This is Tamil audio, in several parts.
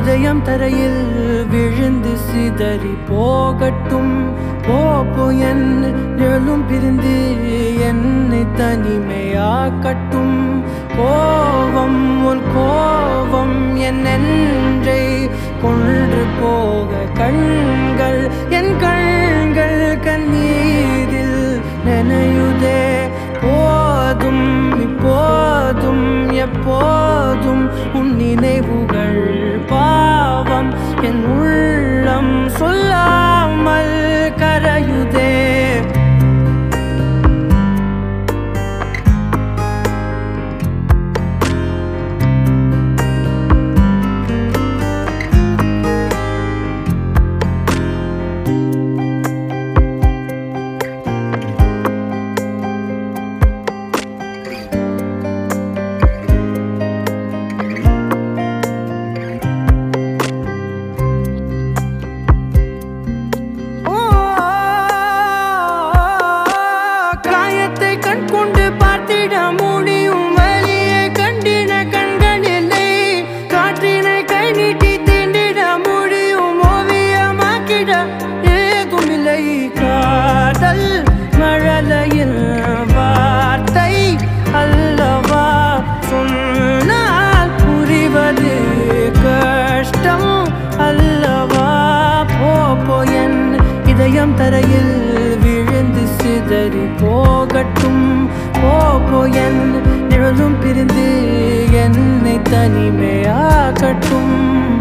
இதயம் தரையில் விழுந்து சிதறி போகட்டும் போப்போ என் நிழலும் பிரிந்து என்னை தனிமையாக்கட்டும் கோவம் உன் கோவம் என் நெஞ்சை கொன்று போக கண்கள் என் கண்கள் கண்ணீரில் நனையுதே போதும் இப்போதும் எப்போதும் உன் நினைவுகள் பாவம் என் உள்ளம் சொல்லாமல் கரையுதே ஓ, காயத்தை கண் கொண்டு பார்த்திட முடியும் வலியை கண்டின கண்கள் இல்லை காற்றினை கை நீட்டி தீண்டிட முடியும் ஓவியமாக்கிட ஏதுமில்லை காதல் மழலையில் வார்த்தை அல்லவா சொன்னால் புரிவது கஷ்டம் அல்லவா போப்போ என் இதயம் தரையில் விழுந்து சிதறி போகட்டும் போப்போ என் நிழலும் பிரிந்து என்னை தனிமையாகட்டும்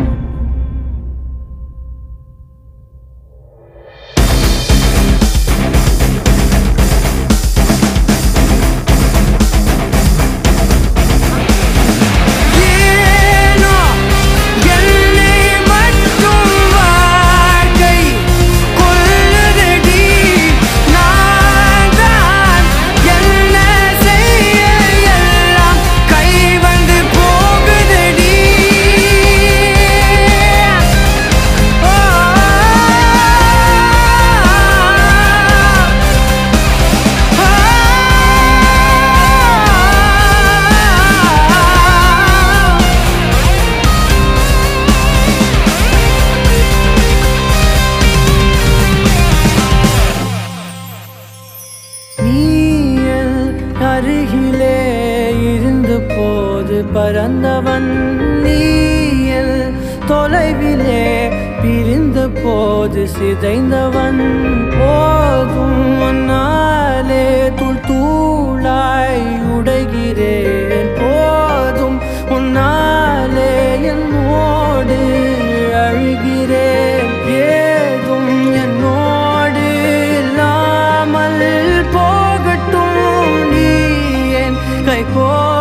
ஏனோ என்னை மட்டும் வாழ்க்கை கொல்லுதடி நான் தான் என்ன செய்ய எல்லாம் கை வந்து போகுதடி ஓ நீயல் அருகிலே இருந்த போது பறந்தவன் நீயல் தொலைவிலே பிரிந்த போது சிதைந்தவன் போதும் முன்னாலே தூள் தூளாய் உடைகிறேன் போதும் உன்னாலே என்னோடு அழுகிறேன் ஏதும் என்னோடு இல்லாமல் போகட்டும் நீ என் கை கோ